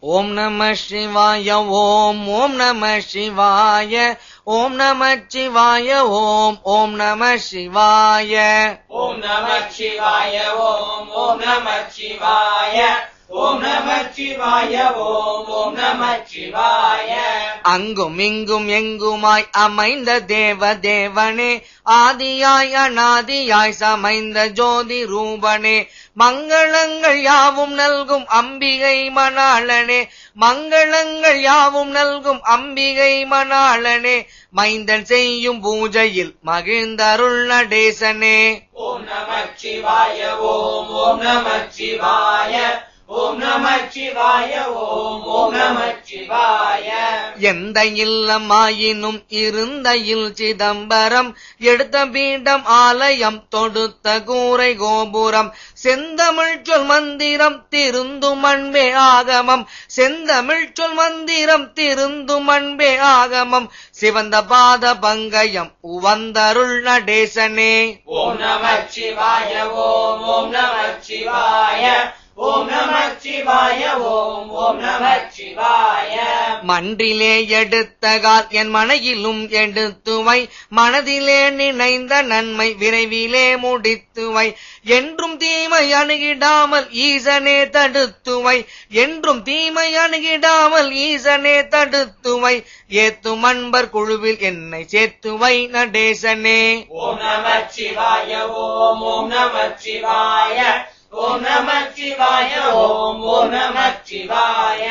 ஓம் நம சிவாய ஓம் ஓம் நம சிவாய ஓம் நம சிவாய ஓம் ஓம் நம சிவாய ஓம் நம சிவாய ஓம் ஓம் நம சிவாய ஓம் நம சிவாய ஓம் ஓம் நம சிவாய அங்கும் இங்கும் எங்குமாய் அமைந்த தேவ தேவனே ஆதியாய் அநாதியாய் சமைந்த ஜோதி ரூபனே மங்களங்கள் யாவும் நல்கும் அம்பிகை மணாளனே மங்களங்கள் யாவும் நல்கும் அம்பிகை மணாளனே மைந்தன் செய்யும் பூஜையில் மகிழ்ந்தருள் நடேசனே ஓம் நம சிவாய ஓம் ஓம் நம சிவாய ஓம் நம சிவாய ஓம் ஓம் நம சிவாய எந்த இல்லமாயினும் இருந்த இல் சிதம்பரம் எடுத்த பீடம் ஆலயம் தொடுத்த கூரை கோபுரம் செந்தமிழ் சொல் மந்திரம் திருந்தும் அன்பே ஆகமம் செந்தமிழ் சொல் மந்திரம் திருந்தும் அன்பே ஆகமம் சிவந்த பாத பங்கயம் உவந்தருள் நடேசனே ஓம் நம சிவாய ஓம் ஓம் நம சிவாய ஓம் நம சிவாய ஓம் ஓம் நம சிவாய மன்றிலே எடுத்தகால் என் மனையிலும் எடுத்துவை மனதிலே நினைந்த நன்மை விரைவிலே முடித்துவை என்றும் தீமை அணுகிடாமல் ஈசனே தடுத்துவை என்றும் தீமை அணுகிடாமல் ஈசனே தடுத்துவை ஏத்தும் அன்பர் குழுவில் என்னை சேர்த்துவை நடேசனே ஓம் நம சிவாய ஓம் ஓம் நம சிவாய ஓம் நம சிவாய ஓம் ஓம் நம சிவாய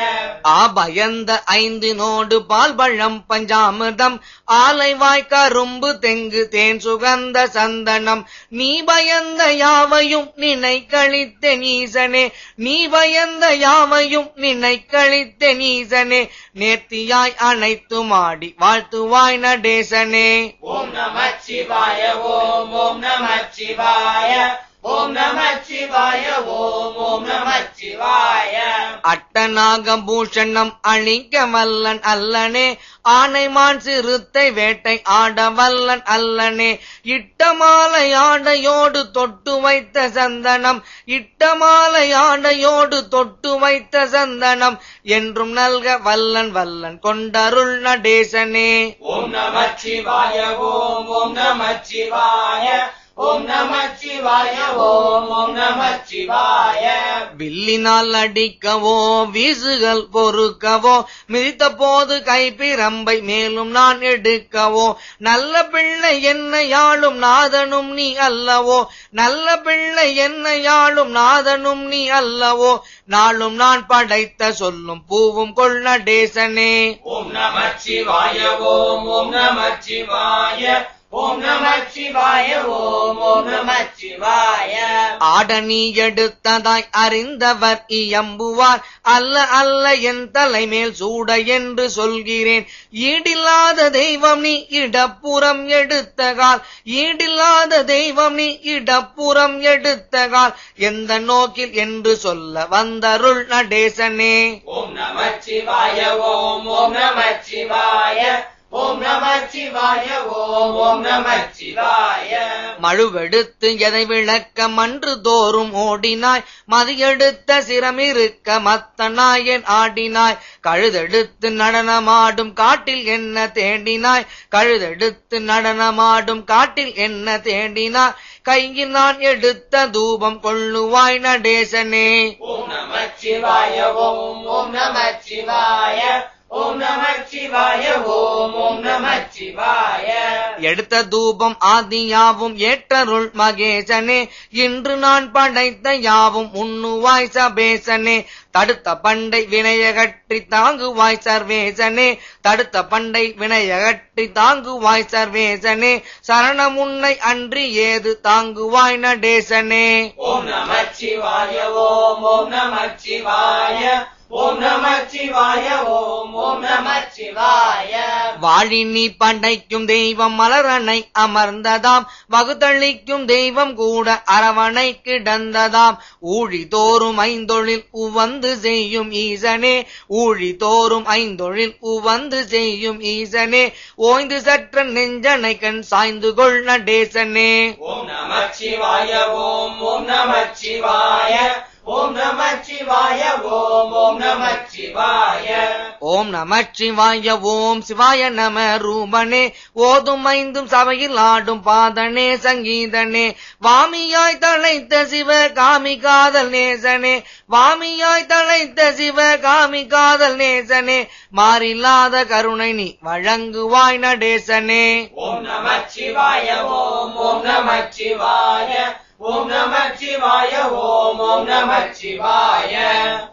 ஆபயந்த ஐந்து நோடு பால் பழம் பஞ்சாமிர்தம் ஆலைவாய் கரும்பு தெங்கு தேன் சுகந்த சந்தனம் நீ பயந்த யாவையும் நினை கழித்த நீசனே நீ பயந்த யாவையும் நினை கழித்த நீசனே நேர்த்தியாய் அனைத்தும் ஆடி வாழ்த்துவாய் நடேசனே ஓம் நம சிவாய ஓம் ஓம் நம சிவாய ஓம் நம சிவாய ஓம் ஓம் நம சிவாய அட்டநாக பூஷணம் அழிக்க வல்லன் அல்லனே ஆனைமான் சிறுத்தை வேட்டை ஆட வல்லன் அல்லனே இட்டமாலை ஆடையோடு தொட்டு வைத்த சந்தனம் இட்டமாலை ஆடையோடு தொட்டு வைத்த சந்தனம் என்றும் நல்க வல்லன் வல்லன் கொண்டருள் நடேசனே ஓம் நம சிவாய ஓம் ஓம் நம சிவாய ஓம் நம சிவாய ஓம் ஓம் நம சிவாய வில்லினால் அடிக்கவோ வீசுகள் பொறுக்கவோ மிதித்த போது கைப்பிரம்பை மேலும் நான் எடுக்கவோ நல்ல பிள்ளை என்னை யாழும் நாதனும் நீ அல்லவோ நல்ல பிள்ளை என்னை யாழும் நாதனும் நீ அல்லவோ நாளும் நான் படைத்த சொல்லும் பூவும் கொள்ளடேசனே ஓம் நம சிவாய ஓம் ஓம் நம சிவாய ஓம் நம சிவாய ஓம் ஓம் நம சிவாய ஆடனி எடுத்ததாய் அறிந்தவர் இயம்புவார் அல்ல அல்ல என் தலைமேல் சூட என்று சொல்கிறேன் ஈடில்லாத தெய்வம் நீ இடப்புறம் எடுத்தகால் ஈடில்லாத தெய்வம் நீ இடப்புறம் எடுத்தகால் எந்த நோக்கில் என்று சொல்ல வந்தருள் நடேசனே ஓம் நம சிவாய ஓம் ஓம் நம சிவாய ஓம் நம சிவாய ஓம் ஓம் நம சிவாய மழுவெடுத்து எதை விளக்க மன்று தோறும் ஓடினாய் மதியெடுத்த சிரமிருக்க மத்த நாயன் ஆடினாய் கழுதெடுத்து நடனமாடும் காட்டில் என்ன தேடினாய் கழுதெடுத்து நடனமாடும் காட்டில் என்ன தேடினாய் கையில் நான் எடுத்த தூபம் கொள்ளுவாய் நடேசனே ஓம் நம சிவாய ஓம் ஓம் நம சிவாய ஓம் நம சிவாய ஓம் ஓம் நம சிவாய எடுத்த தூபம் ஆதியாவும் ஏற்றருள் மகேசனே இன்று நான் படைத்த யாவும் உண்ணுவாய் சபேசனே தடுத்த பண்டை வினையகற்றி தாங்குவாய் சர்வேசனே தடுத்த பண்டை வினையகற்றி தாங்குவாய் சர்வேசனே சரணம் உன்னை அன்றி ஏது தாங்குவாய் நடேசனே ஓம் நம சிவாய ஓம் ஓம் நம சிவாய ஓம் நம சிவாய ஓம் ஓம் நம சிவாய வாழி நீ படைக்கும் தெய்வம் மலரனை அமர்ந்ததாம் வகுத்தளிக்கும் தெய்வம் கூட அரவணை கிடந்ததாம் ஊழி தோறும் ஐந்தொழில் உவந்து செய்யும் ஈசனே ஊழி தோறும் ஐந்தொழில் உவந்து செய்யும் ஈசனே ஓய்ந்து சற்ற நெஞ்சனை கண் சாய்ந்து கொள் நடேசனே ஓம் நம சிவாய ஓம் ஓம் நம சிவாய ஓம் நம சிவாய ஓம் ஓம் நம சிவாய ஓம் நம சிவாய ஓம் சிவாய நம ரூபனே ஓதும் ஐந்தும் சபையில் ஆடும் பாதனே சங்கீதனே வாமியாய் தழைத்த சிவ காமி காதல் நேசனே வாமியாய் தழைத்த சிவ காமி காதல் நேசனே மாறில்லாத கருணை நீ வழங்குவாய் நடேசனே ஓம் நம சிவாய ஓம் ஓம் நம சிவாய ஓம் நம சிவாய ஓம் ஓம் நம சிவாய